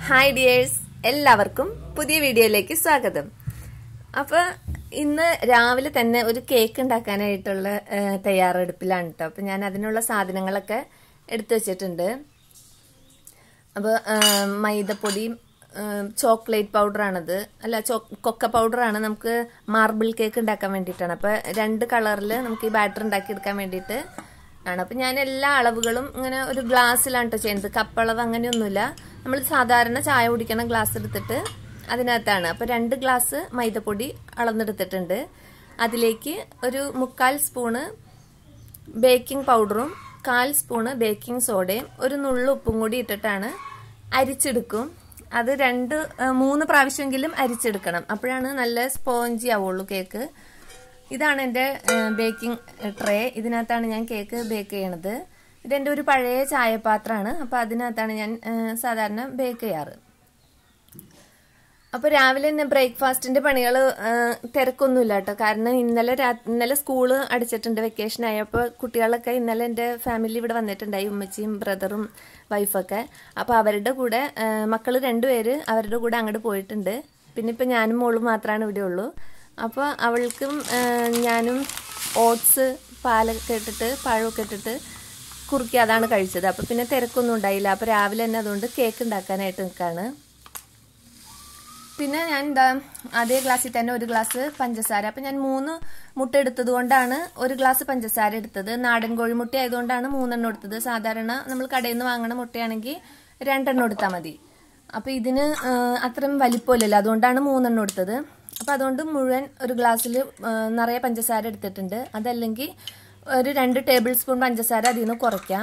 hi dears എല്ലാവർക്കും പുതിയ വീഡിയോയിലേക്ക് സ്വാഗതം അപ്പൊ ഇന്ന് രാവിലെ തന്നെ ഒരു കേക്ക് ഉണ്ടാക്കാനായിട്ടുള്ള ഏഹ്, തയ്യാറെടുപ്പിലാണ് കേട്ടോ അപ്പൊ ഞാൻ അതിനുള്ള സാധനങ്ങളൊക്കെ എടുത്തു വെച്ചിട്ടുണ്ട് അപ്പോൾ മൈദപ്പൊടിയും ചോക്ലേറ്റ് പൗഡറാണത് അല്ല ചോ കൊക്ക പൗഡറാണ് നമുക്ക് മാർബിൾ കേക്ക് ഉണ്ടാക്കാൻ വേണ്ടിയിട്ടാണ് അപ്പോൾ രണ്ട് കളറിൽ നമുക്ക് ഈ ബാറ്റർ ഉണ്ടാക്കിയെടുക്കാൻ വേണ്ടിയിട്ട് ആണ് അപ്പം ഞാൻ എല്ലാ അളവുകളും ഇങ്ങനെ ഒരു ഗ്ലാസ്സിലാണ് കേട്ടോ ചെയ്യുന്നത് കപ്പളവ് അങ്ങനെയൊന്നുമില്ല നമ്മൾ സാധാരണ ചായ കുടിക്കണ ഗ്ലാസ് എടുത്തിട്ട് അതിനകത്താണ് അപ്പോൾ രണ്ട് ഗ്ലാസ് മൈദപ്പൊടി അളന്നെടുത്തിട്ടുണ്ട് അതിലേക്ക് ഒരു മുക്കാൽ സ്പൂണ് ബേക്കിംഗ് പൗഡറും കാൽ സ്പൂണ് ബേക്കിംഗ് സോഡയും ഒരു നുള്ളു ഉപ്പും കൂടി ഇട്ടിട്ടാണ് അരിച്ചെടുക്കും അത് രണ്ട് ആ, മൂന്ന് പ്രാവശ്യമെങ്കിലും അരിച്ചെടുക്കണം അപ്പോഴാണ് നല്ല സ്പോഞ്ചി ആവുള്ളൂ കേക്ക് ഇതാണ് എൻ്റെ ബേക്കിംഗ് ട്രേ ഇതിനകത്താണ് ഞാൻ കേക്ക് ബേക്ക് ചെയ്യണത് ഇതെൻ്റെ ഒരു പഴയ ചായപാത്രമാണ് അപ്പോൾ അതിനകത്താണ് ഞാൻ ആ, സാധാരണ ബേക്ക് ചെയ്യാറ് അപ്പൊ രാവിലെ തന്നെ ബ്രേക്ക്ഫാസ്റ്റിന്റെ പണികൾ തിരക്കൊന്നുമില്ല കേട്ടോ കാരണം ഇന്നലെ രാ- ഇന്നലെ സ്കൂള് അടിച്ചിട്ടുണ്ട് വെക്കേഷൻ ആയപ്പോൾ കുട്ടികളൊക്കെ ഇന്നലെ എൻ്റെ ഫാമിലി ഇവിടെ വന്നിട്ടുണ്ടായി ഉമ്മച്ചിയും ബ്രദറും വൈഫൊക്കെ അപ്പോൾ അവരുടെ കൂടെ മക്കൾ രണ്ടുപേര് അവരുടെ കൂടെ അങ്ങോട്ട് പോയിട്ടുണ്ട് പിന്നെ ഇപ്പം ഞാനും മോളും മാത്രമാണ് ഇവിടെ ഉള്ളൂ അപ്പോൾ അവൾക്കും ആ, ഞാനും ഓട്സ് പാലൊക്കെ ഇട്ടിട്ട് പഴമൊക്കെ ഇട്ടിട്ട് കുറുക്കി അതാണ് കഴിച്ചത് അപ്പോൾ പിന്നെ തിരക്കൊന്നും ഉണ്ടായില്ല അപ്പോൾ രാവിലെ തന്നെ അതുകൊണ്ട് കേക്ക് ഉണ്ടാക്കാനായിട്ട് നിൽക്കുകയാണ് പിന്നെ ഞാൻ എന്താ അതേ ഗ്ലാസ്സിൽ തന്നെ ഒരു ഗ്ലാസ് പഞ്ചസാര അപ്പം ഞാൻ മൂന്ന് മുട്ട എടുത്തത് കൊണ്ടാണ് ഒരു ഗ്ലാസ് പഞ്ചസാര എടുത്തത് നാടൻ കോഴിമുട്ട ആയതുകൊണ്ടാണ് മൂന്നെണ്ണം എടുത്തത് സാധാരണ നമ്മൾ കടയിൽ നിന്ന് വാങ്ങണ മുട്ടയാണെങ്കിൽ രണ്ടെണ്ണം എടുത്താൽ മതി അപ്പം ഇതിന് ആ, അത്രയും വലിപ്പമില്ലല്ലോ അതുകൊണ്ടാണ് മൂന്നെണ്ണം എടുത്തത് അപ്പം അതുകൊണ്ട് മുഴുവൻ ഒരു ഗ്ലാസ്സിൽ നിറയെ പഞ്ചസാര എടുത്തിട്ടുണ്ട് അതല്ലെങ്കിൽ ഒരു രണ്ട് ടേബിൾ സ്പൂൺ പഞ്ചസാര അതിൽ നിന്ന് കുറയ്ക്കാം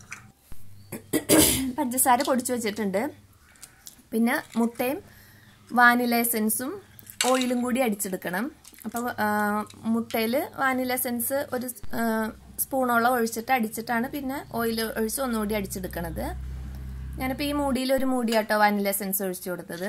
പഞ്ചസാര പൊടിച്ചു വെച്ചിട്ടുണ്ട് പിന്നെ മുട്ടയും വാനില എസൻസും ഓയിലും കൂടി അടിച്ചെടുക്കണം അപ്പോൾ മുട്ടയിൽ വാനില എസൻസ് ഒരു ആ, സ്പൂണോളം ഒഴിച്ചിട്ട് അടിച്ചിട്ടാണ് പിന്നെ ഓയിൽ ഒഴിച്ച് ഒന്നുകൂടി അടിച്ചെടുക്കണത് ഞാനിപ്പോൾ ഈ മൂടിയിൽ ഒരു മൂടിയാട്ടോ വാനില എസൻസ് ഒഴിച്ചു കൊടുത്തത്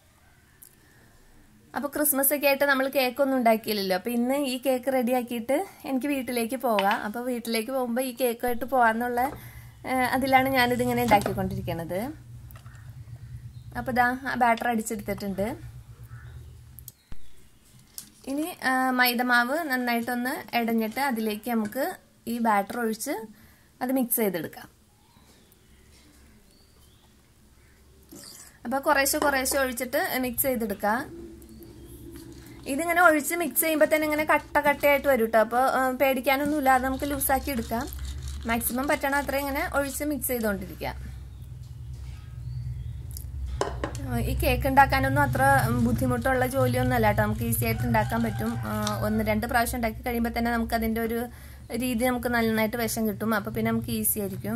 അപ്പോൾ ക്രിസ്മസ് ഒക്കെ ആയിട്ട് നമ്മൾ കേക്കൊന്നും ഉണ്ടാക്കിയില്ലല്ലോ അപ്പോൾ ഇന്ന് ഈ കേക്ക് റെഡി ആക്കിയിട്ട് എനിക്ക് വീട്ടിലേക്ക് പോകാം അപ്പോൾ വീട്ടിലേക്ക് പോകുമ്പോൾ ഈ കേക്കായിട്ട് പോകാമെന്നുള്ള ആ, അതിലാണ് ഞാനിതിങ്ങനെ ഉണ്ടാക്കിക്കൊണ്ടിരിക്കുന്നത് അപ്പോൾ ഇതാ ആ ബാറ്റർ അടിച്ചെടുത്തിട്ടുണ്ട് ഇനി ആ, മൈദമാവ് നന്നായിട്ടൊന്ന് ഇടഞ്ഞിട്ട് അതിലേക്ക് നമുക്ക് ഈ ബാറ്റർ ഒഴിച്ച് അത് മിക്സ് ചെയ്തെടുക്കാം അപ്പോൾ കുറേശ്ശെ കുറേശ്ശെ ഒഴിച്ചിട്ട് മിക്സ് ചെയ്തെടുക്കാം ഇതിങ്ങനെ ഒഴിച്ച് മിക്സ് ചെയ്യുമ്പോൾ തന്നെ ഇങ്ങനെ കട്ട കട്ടയായിട്ട് വരും കേട്ടോ അപ്പോൾ പേടിക്കാനൊന്നുമില്ല അത് നമുക്ക് ലൂസാക്കി എടുക്കാം മാക്സിമം പറ്റണ അത്ര ഇങ്ങനെ ഒഴിച്ച് മിക്സ് ചെയ്തുകൊണ്ടിരിക്കാം ആ, ഈ കേക്ക് ഉണ്ടാക്കാനൊന്നും അത്ര ബുദ്ധിമുട്ടുള്ള ജോലിയൊന്നും അല്ല കേട്ടോ നമുക്ക് ഈസി ആയിട്ട് ഉണ്ടാക്കാൻ പറ്റും ആ, ഒന്ന് രണ്ട് പ്രാവശ്യം ഉണ്ടാക്കി കഴിയുമ്പോൾ തന്നെ നമുക്ക് അതിൻ്റെ ഒരു രീതി നമുക്ക് നന്നായിട്ട് വിഷം കിട്ടും അപ്പോൾ പിന്നെ നമുക്ക് ഈസി ആയിരിക്കും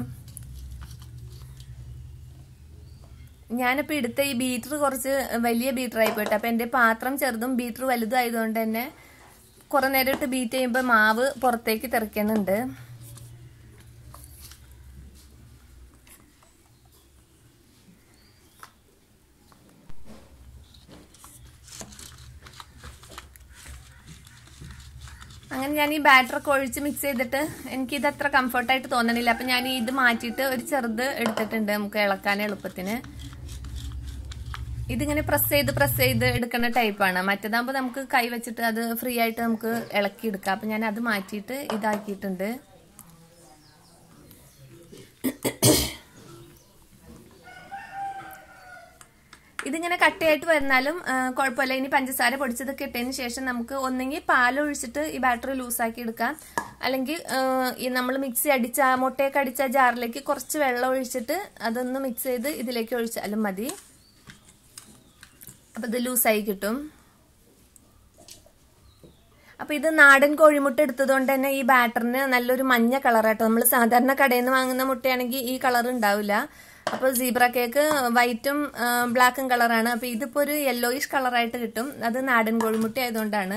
ഞാനിപ്പോൾ എടുത്ത ഈ ബീറ്റർ കുറച്ച് വലിയ ബീറ്റർ ആയി പോയിട്ട് അപ്പം എൻ്റെ പാത്രം ചെറുതും ബീറ്റർ വലുതും ആയതുകൊണ്ട് തന്നെ കുറേ നേരം ഇട്ട് ബീറ്റ് ചെയ്യുമ്പോൾ മാവ് പുറത്തേക്ക് തെറിക്കണുണ്ട് അങ്ങനെ ഞാൻ ഈ ബാറ്റർ ഒക്കെ ഒഴിച്ച് മിക്സ് ചെയ്തിട്ട് എനിക്ക് ഇത് അത്ര കംഫർട്ടായിട്ട് തോന്നണില്ല അപ്പം ഞാൻ ഇത് മാറ്റിയിട്ട് ഒരു ചെറുത് എടുത്തിട്ടുണ്ട് നമുക്ക് ഇളക്കാൻ എളുപ്പത്തിന് ഇതിങ്ങനെ പ്രസ് ചെയ്ത് പ്രസ് ചെയ്ത് എടുക്കുന്ന ടൈപ്പാണ് മറ്റേതാകുമ്പോൾ നമുക്ക് കൈ വെച്ചിട്ട് അത് ഫ്രീ ആയിട്ട് നമുക്ക് ഇളക്കി എടുക്കാം അപ്പം ഞാൻ അത് മാറ്റിയിട്ട് ഇതാക്കിയിട്ടുണ്ട് ഇതിങ്ങനെ കട്ടയായിട്ട് വരുന്നാലും ആ, കുഴപ്പമില്ല ഇനി പഞ്ചസാര പൊടിച്ചതൊക്കെ ഇട്ടതിന് ശേഷം നമുക്ക് ഒന്നെങ്കിൽ പാൽ ഒഴിച്ചിട്ട് ഈ ബാറ്ററി ലൂസാക്കി എടുക്കാം അല്ലെങ്കിൽ ആ, ഈ നമ്മൾ മിക്സി അടിച്ച ആ മുട്ടയൊക്കെ അടിച്ച ജാറിലേക്ക് കുറച്ച് വെള്ളം ഒഴിച്ചിട്ട് അതൊന്ന് മിക്സ് ചെയ്ത് ഇതിലേക്ക് ഒഴിച്ചാലും മതി അപ്പം ഇത് ലൂസായി കിട്ടും അപ്പൊ ഇത് നാടൻ കോഴിമുട്ട എടുത്തതുകൊണ്ട് തന്നെ ഈ ബാറ്ററിന് നല്ലൊരു മഞ്ഞ കളറാട്ടോ നമ്മൾ സാധാരണ കടയിൽ നിന്ന് വാങ്ങുന്ന മുട്ടയാണെങ്കിൽ ഈ കളർ ഉണ്ടാവില്ല അപ്പോൾ സീബ്ര കേക്ക് വൈറ്റും ബ്ലാക്കും കളറാണ് അപ്പൊ ഇതിപ്പോ ഒരു യെല്ലോയിഷ് കളറായിട്ട് കിട്ടും അത് നാടൻ കോഴിമുട്ട ആയതുകൊണ്ടാണ്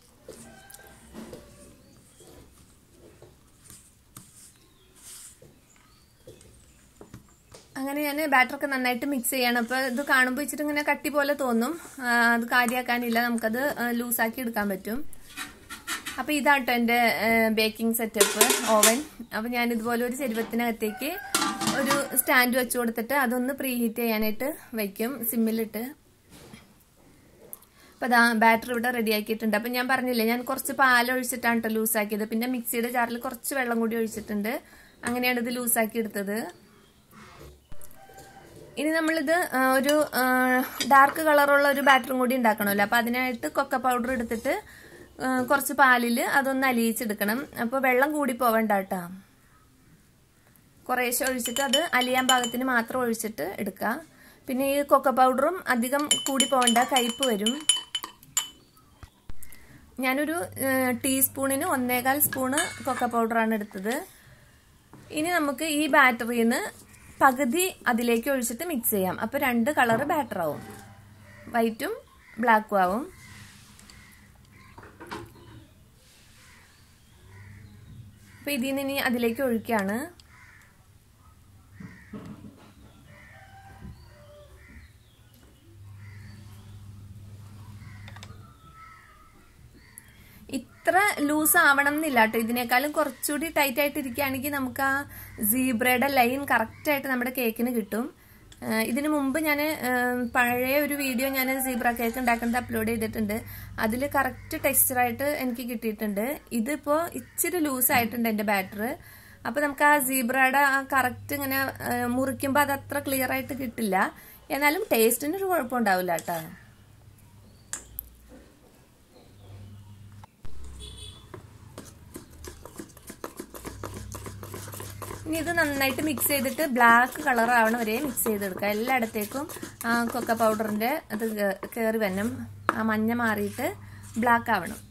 അങ്ങനെ ഞാൻ ബാറ്ററൊക്കെ നന്നായിട്ട് മിക്സ് ചെയ്യണം അപ്പോൾ ഇത് കാണുമ്പോൾ ഇച്ചിരി ഇങ്ങനെ കട്ടി പോലെ തോന്നും ആ, അത് കാര്യമാക്കാനില്ല നമുക്കത് ലൂസാക്കി എടുക്കാൻ പറ്റും അപ്പോൾ ഇതാട്ടോ എൻ്റെ ബേക്കിംഗ് സെറ്റപ്പ് ഓവൻ അപ്പോൾ ഞാൻ ഇതുപോലെ ഒരു ചെരുവത്തിനകത്തേക്ക് ഒരു സ്റ്റാൻഡ് വെച്ച് കൊടുത്തിട്ട് അതൊന്ന് പ്രീ ഹീറ്റ് ചെയ്യാനായിട്ട് വയ്ക്കും സിമ്മിലിട്ട് അപ്പൊ അതാ ബാറ്റർ ഇവിടെ റെഡി ആക്കിയിട്ടുണ്ട് അപ്പൊ ഞാൻ പറഞ്ഞില്ലേ ഞാൻ കുറച്ച് പാൽ ഒഴിച്ചിട്ടാണ് കേട്ടോ ലൂസാക്കിയത് പിന്നെ മിക്സിയുടെ ജാറിൽ കുറച്ച് വെള്ളം കൂടി ഒഴിച്ചിട്ടുണ്ട് അങ്ങനെയാണ് ഇത് ലൂസാക്കി എടുത്തത് ഇനി നമ്മളിത് ആ, ഒരു ഡാർക്ക് കളറുള്ള ഒരു ബാറ്ററും കൂടി ഉണ്ടാക്കണമല്ലോ അപ്പൊ അതിനായിട്ട് കൊക്ക പൗഡർ എടുത്തിട്ട് ആ, കുറച്ച് പാലില് അതൊന്ന് അലിയിച്ചെടുക്കണം അപ്പൊ വെള്ളം കൂടി പോവണ്ട കേട്ടോ കുറേശ്ശെ ഒഴിച്ചിട്ട് അത് അലിയാൻ പാകത്തിന് മാത്രം ഒഴിച്ചിട്ട് എടുക്കുക പിന്നെ ഈ കൊക്ക പൗഡറും അധികം കൂടി പോകണ്ട കയ്പ് വരും ഞാനൊരു ഏഹ്, ടീസ്പൂണിന് ഒന്നേകാൽ സ്പൂണ് കൊക്ക പൗഡറാണ് എടുത്തത് ഇനി നമുക്ക് ഈ ബാറ്ററിയിൽ നിന്ന് പകുതി അതിലേക്ക് ഒഴിച്ചിട്ട് മിക്സ് ചെയ്യാം അപ്പൊ രണ്ട് കളറ് ബാറ്റർ ആവും വൈറ്റും ബ്ലാക്കും ആവും അപ്പൊ ഇതിൽ നിന്ന് ഇനി അതിലേക്ക് ഒഴിക്കാണ് ഇത്ര ലൂസ് ആവണം എന്നില്ല കേട്ടോ ഇതിനേക്കാളും കുറച്ചുകൂടി ടൈറ്റ് ആയിട്ട് ഇരിക്കുകയാണെങ്കിൽ നമുക്ക് ആ സീബ്രയുടെ ലൈൻ കറക്റ്റ് ആയിട്ട് നമ്മുടെ കേക്കിന് കിട്ടും ഏഹ് ഇതിനു മുമ്പ് ഞാൻ പഴയ ഒരു വീഡിയോ ഞാൻ സീബ്ര കേക്ക് ഉണ്ടാക്കുന്നത് അപ്ലോഡ് ചെയ്തിട്ടുണ്ട് അതിൽ കറക്റ്റ് ടെക്സ്ചറായിട്ട് എനിക്ക് കിട്ടിയിട്ടുണ്ട് ഇതിപ്പോ ഇച്ചിരി ലൂസ് ആയിട്ടുണ്ട് എന്റെ ബാറ്റർ അപ്പൊ നമുക്ക് ആ സീബ്രയുടെ ആ കറക്റ്റ് ഇങ്ങനെ ഏഹ് മുറിക്കുമ്പോൾ അത് അത്ര ക്ലിയർ ആയിട്ട് കിട്ടില്ല എന്നാലും ടേസ്റ്റിന് ഒരു കുഴപ്പമുണ്ടാവില്ല കേട്ടോ ഇനി ഇത് നന്നായിട്ട് മിക്സ് ചെയ്തിട്ട് ബ്ലാക്ക് കളർ ആവണ വരെ മിക്സ് ചെയ്തെടുക്കുക എല്ലായിടത്തേക്കും ആ കൊക്ക പൗഡറിന്റെ അത് കയറി വരണം ആ മഞ്ഞ മാറിയിട്ട് ബ്ലാക്ക് ആവണം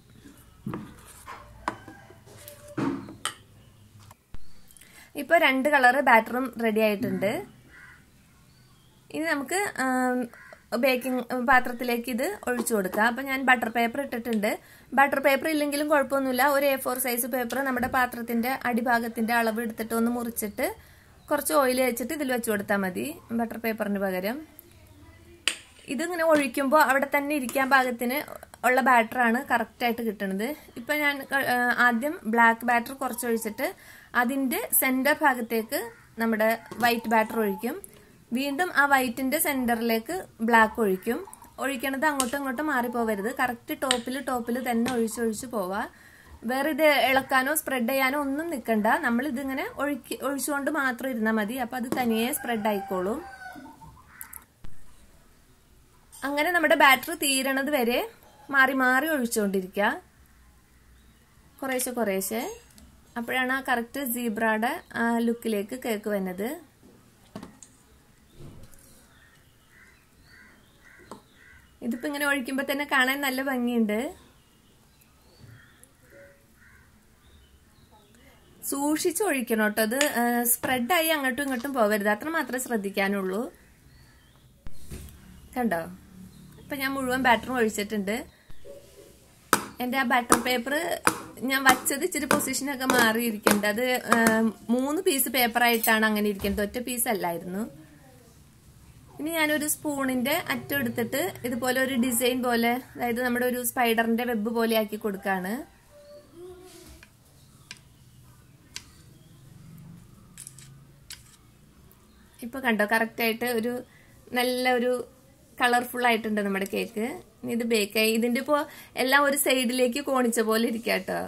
ഇപ്പൊ രണ്ട് കളറ് ബാറ്ററും റെഡി ആയിട്ടുണ്ട് ഇനി നമുക്ക് ബേക്കിംഗ് പാത്രത്തിലേക്ക് ഇത് ഒഴിച്ചു കൊടുക്കാം അപ്പൊ ഞാൻ ബട്ടർ പേപ്പർ ഇട്ടിട്ടുണ്ട് ബട്ടർ പേപ്പർ ഇല്ലെങ്കിലും കുഴപ്പമൊന്നുമില്ല ഒരു എ ഫോർ സൈസ് പേപ്പർ നമ്മുടെ പാത്രത്തിന്റെ അടിഭാഗത്തിന്റെ അളവ് എടുത്തിട്ട് ഒന്ന് മുറിച്ചിട്ട് കുറച്ച് ഓയിൽ വെച്ചിട്ട് ഇതിൽ വെച്ച് കൊടുത്താൽ മതി ബട്ടർ പേപ്പറിന് പകരം ഇതിങ്ങനെ ഒഴിക്കുമ്പോൾ അവിടെ തന്നെ ഇരിക്കാൻ പാകത്തിന് ഉള്ള ബാറ്ററാണ് കറക്റ്റായിട്ട് കിട്ടുന്നത് ഇപ്പൊ ഞാൻ ആ, ആദ്യം ബ്ലാക്ക് ബാറ്റർ കുറച്ച് ഒഴിച്ചിട്ട് അതിന്റെ സെന്റർ ഭാഗത്തേക്ക് നമ്മുടെ വൈറ്റ് ബാറ്റർ ഒഴിക്കും വീണ്ടും ആ വൈറ്റിന്റെ സെന്ററിലേക്ക് ബ്ലാക്ക് ഒഴിക്കും ഒഴിക്കണത് അങ്ങോട്ടും ഇങ്ങോട്ടും മാറിപ്പോവരുത് കറക്റ്റ് ടോപ്പിൽ ടോപ്പിൽ തന്നെ ഒഴിച്ചൊഴിച്ച് പോവാ വേറെ ഇത് ഇളക്കാനോ സ്പ്രെഡ് ചെയ്യാനോ ഒന്നും നിൽക്കണ്ട നമ്മൾ ഇതിങ്ങനെ ഒഴുക്കി ഒഴിച്ചുകൊണ്ട് മാത്രം ഇരുന്നാൽ മതി അപ്പൊ അത് തനിയെ സ്പ്രെഡ് ആയിക്കോളും അങ്ങനെ നമ്മുടെ ബാറ്ററി തീരണത് വരെ മാറി മാറി ഒഴിച്ചുകൊണ്ടിരിക്കുക കുറേശ്ശെ കുറേശ്ശെ അപ്പോഴാണ് ആ കറക്റ്റ് സീബ്രയുടെ ആ ലുക്കിലേക്ക് കേക്ക് വരുന്നത് ഇതിപ്പോ ഇങ്ങനെ ഒഴിക്കുമ്പോ തന്നെ കാണാൻ നല്ല ഭംഗിയുണ്ട് സൂക്ഷിച്ച് ഒഴിക്കണം കേട്ടോ അത് സ്പ്രെഡായി അങ്ങോട്ടും ഇങ്ങോട്ടും പോവരുത് അത്ര മാത്രമേ ശ്രദ്ധിക്കാനുള്ളൂ കണ്ടോ ഇപ്പൊ ഞാൻ മുഴുവൻ ബാറ്ററും ഒഴിച്ചിട്ടുണ്ട് എന്റെ ആ ബാറ്റർ പേപ്പർ ഞാൻ വച്ചത് ഇച്ചിരി പൊസിഷനൊക്കെ മാറിയിരിക്കുന്നുണ്ട് അത് ആ, മൂന്ന് പീസ് പേപ്പർ ആയിട്ടാണ് അങ്ങനെ ഇരിക്കുന്നത് ഒറ്റ പീസ് അല്ലായിരുന്നു ഇനി ഞാനൊരു സ്പൂണിന്റെ അറ്റം എടുത്തിട്ട് ഇതുപോലെ ഒരു ഡിസൈൻ പോലെ അതായത് നമ്മുടെ ഒരു സ്പൈഡറിന്റെ വെബ് പോലെ ആക്കി കൊടുക്കാണ് ഇപ്പൊ കണ്ടോ കറക്റ്റ് ആയിട്ട് ഒരു നല്ല ഒരു കളർഫുൾ ആയിട്ടുണ്ട് നമ്മുടെ കേക്ക് ഇനി ഇത് ബേക്കായി ഇതിന്റെ ഇപ്പോ എല്ലാം ഒരു സൈഡിലേക്ക് കോണിച്ച പോലെ ഇരിക്കാട്ടോ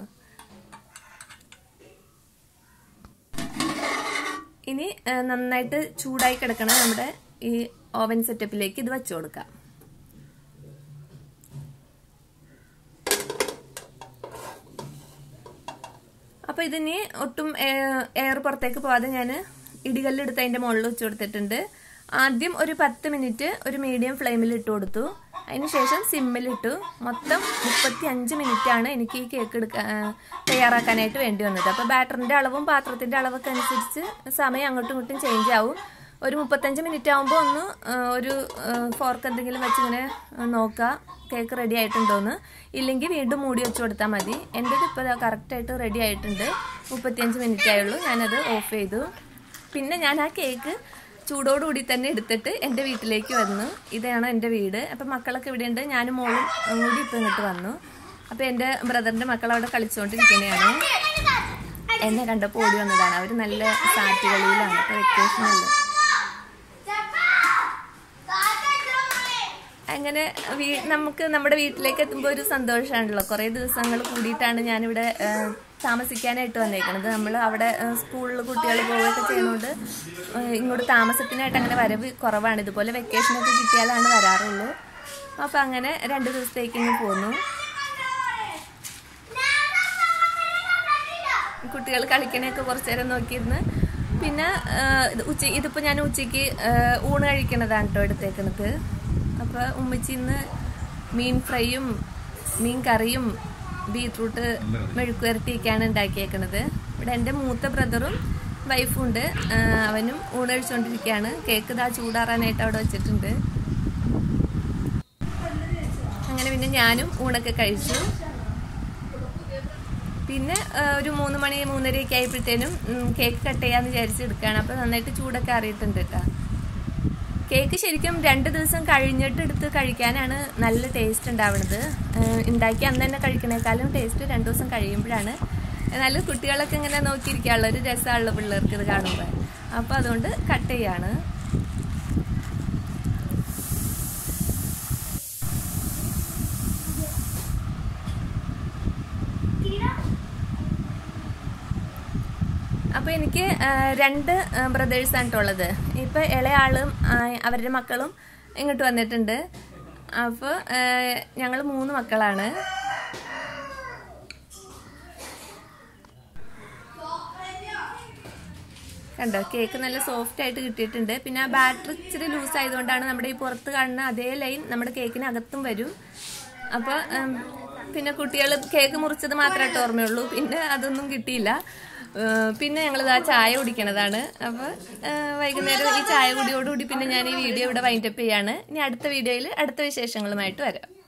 ഇനി ആ, നന്നായിട്ട് ചൂടായി കിടക്കണം നമ്മുടെ ഈ ഓവൻ സെറ്റപ്പിലേക്ക് ഇത് വെച്ചു കൊടുക്കാം അപ്പൊ ഇതിന് ഒട്ടും എയർ പുറത്തേക്ക് പോവാതെ ഞാൻ ഇടികല്ലെടുത്ത് അതിന്റെ മുകളിൽ വെച്ച് കൊടുത്തിട്ടുണ്ട് ആദ്യം ഒരു പത്ത് മിനിറ്റ് ഒരു മീഡിയം ഫ്ലെയിമിൽ ഇട്ട് കൊടുത്തു അതിനുശേഷം സിമ്മിലിട്ടു മൊത്തം മുപ്പത്തി അഞ്ച് മിനിറ്റ് ആണ് എനിക്ക് ഈ കേക്ക് എടുക്കാൻ തയ്യാറാക്കാനായിട്ട് വേണ്ടി വന്നത് അപ്പൊ ബാറ്ററിന്റെ അളവും പാത്രത്തിന്റെ അളവൊക്കെ അനുസരിച്ച് സമയം അങ്ങോട്ടും ഇങ്ങോട്ടും ചേഞ്ച് ആവും ഒരു മുപ്പത്തഞ്ച് മിനിറ്റ് ആകുമ്പോൾ ഒന്ന് ആ, ഒരു ഫോർക്ക് എന്തെങ്കിലും വെച്ചിങ്ങനെ നോക്കുക കേക്ക് റെഡി ആയിട്ടുണ്ടോന്ന് ഇല്ലെങ്കിൽ വീണ്ടും മൂടി വെച്ച് കൊടുത്താൽ മതി എൻ്റെത് ഇപ്പോൾ കറക്റ്റായിട്ട് റെഡി ആയിട്ടുണ്ട് മുപ്പത്തിയഞ്ച് മിനിറ്റ് ആയുള്ളൂ ഞാനത് ഓഫ് ചെയ്തു പിന്നെ ഞാൻ ആ കേക്ക് ചൂടോടുകൂടി തന്നെ എടുത്തിട്ട് എൻ്റെ വീട്ടിലേക്ക് വന്നു ഇതാണ് എൻ്റെ വീട് അപ്പം മക്കളൊക്കെ ഇവിടെ ഉണ്ട് ഞാനും മോളും കൂടി ഇപ്പം ഇങ്ങോട്ട് വന്നു അപ്പം എൻ്റെ ബ്രദറിൻ്റെ മക്കൾ അവിടെ കളിച്ചുകൊണ്ടിരിക്കുന്നതാണ് എന്നെ കണ്ടപ്പോൾ ഓടി വന്നതാണ് അവർ നല്ല സാറ്റ് കളിയിലാണ് അപ്പോൾ വെക്കേഷനല്ലേ അങ്ങനെ വീ നമുക്ക് നമ്മുടെ വീട്ടിലേക്ക് എത്തുമ്പോൾ ഒരു സന്തോഷമാണല്ലോ കുറേ ദിവസങ്ങൾ കൂടിയിട്ടാണ് ഞാനിവിടെ ആ, താമസിക്കാനായിട്ട് വന്നേക്കണത് നമ്മൾ അവിടെ സ്കൂളിൽ കുട്ടികൾ പോവുകയൊക്കെ ചെയ്യുന്നതുകൊണ്ട് ആ, ഇങ്ങോട്ട് താമസത്തിനായിട്ട് അങ്ങനെ വരവ് കുറവാണ് ഇതുപോലെ വെക്കേഷനൊക്കെ കിട്ടിയാലാണ് വരാറുള്ളൂ അപ്പം അങ്ങനെ രണ്ട് ദിവസത്തേക്ക് ഇങ്ങ് പോന്നു കുട്ടികൾ കളിക്കണയൊക്കെ കുറച്ചു നേരം നോക്കിയിരുന്ന് പിന്നെ ആ, ഇത് ഉച്ച ഇതിപ്പോൾ ഞാൻ ഉച്ചയ്ക്ക് ആ, ഊണ് കഴിക്കണതാണ് കേട്ടോ എടുത്തേക്കണത് അപ്പോൾ ഉമ്മച്ചി ഇന്ന് മീൻ ഫ്രൈയും മീൻ കറിയും ബീട്രൂട്ട് മെഴുക്കുവരട്ടിയൊക്കെയാണ് ഉണ്ടാക്കിയേക്കണത് ഇവിടെ എൻ്റെ മൂത്ത ബ്രദറും വൈഫും ഉണ്ട് ആ, അവനും ഊണ് കഴിച്ചുകൊണ്ടിരിക്കുകയാണ് കേക്ക് ഇതാ ചൂടാറാനായിട്ട് അവിടെ വെച്ചിട്ടുണ്ട് അങ്ങനെ പിന്നെ ഞാനും ഊണൊക്കെ കഴിച്ചു പിന്നെ ആ, ഒരു മൂന്ന് മണി മൂന്നരയൊക്കെ ആയപ്പോഴത്തേനും ഉം, കേക്ക് കട്ട് ചെയ്യാന്ന് വിചാരിച്ചെടുക്കുകയാണ് അപ്പോൾ നന്നായിട്ട് ചൂടൊക്കെ അറിയിട്ടുണ്ട് കേട്ടോ കേക്ക് ശരിക്കും രണ്ട് ദിവസം കഴിഞ്ഞിട്ട് എടുത്ത് കഴിക്കാനാണ് നല്ല ടേസ്റ്റ് ഉണ്ടാവുന്നത് ആ, ഉണ്ടാക്കി അന്ന് തന്നെ കഴിക്കണേക്കാളും ടേസ്റ്റ് രണ്ട് ദിവസം കഴിയുമ്പോഴാണ് എന്നാലും കുട്ടികളൊക്കെ ഇങ്ങനെ നോക്കിയിരിക്കാനുള്ള ഒരു രസമുള്ള പിള്ളേർക്ക് ഇത് കാണുമ്പോൾ അപ്പോൾ അതുകൊണ്ട് കട്ട് ചെയ്യാണ് അപ്പോൾ എനിക്ക് ആ, രണ്ട് ബ്രദേഴ്സ് ആണ് ഉള്ളത് ഇപ്പൊ ഇളയാളും ആ, അവരുടെ മക്കളും ഇങ്ങോട്ട് വന്നിട്ടുണ്ട് അപ്പോൾ ഞങ്ങൾ മൂന്ന് മക്കളാണ് കണ്ടോ കേക്ക് നല്ല സോഫ്റ്റ് ആയിട്ട് കിട്ടിയിട്ടുണ്ട് പിന്നെ ആ ബാറ്ററി ഇച്ചിരി ലൂസ് ആയതുകൊണ്ടാണ് നമ്മുടെ ഈ പുറത്ത് കാണുന്ന അതേ ലൈൻ നമ്മുടെ കേക്കിന് അകത്തും വരും അപ്പോൾ പിന്നെ കുട്ടികൾ കേക്ക് മുറിച്ചത് മാത്രമായിട്ട് ഓർമ്മയുള്ളൂ പിന്നെ അതൊന്നും കിട്ടിയില്ല ഏഹ് പിന്നെ ഞങ്ങൾ ആ ചായ കുടിക്കണതാണ് അപ്പോൾ വൈകുന്നേരം ഈ ചായ കുടിയോടുകൂടി പിന്നെ ഞാൻ ഈ വീഡിയോ ഇവിടെ വൈൻഡപ്പ് ചെയ്യാണ് ഇനി അടുത്ത വീഡിയോയിൽ അടുത്ത വിശേഷങ്ങളുമായിട്ട് വരാം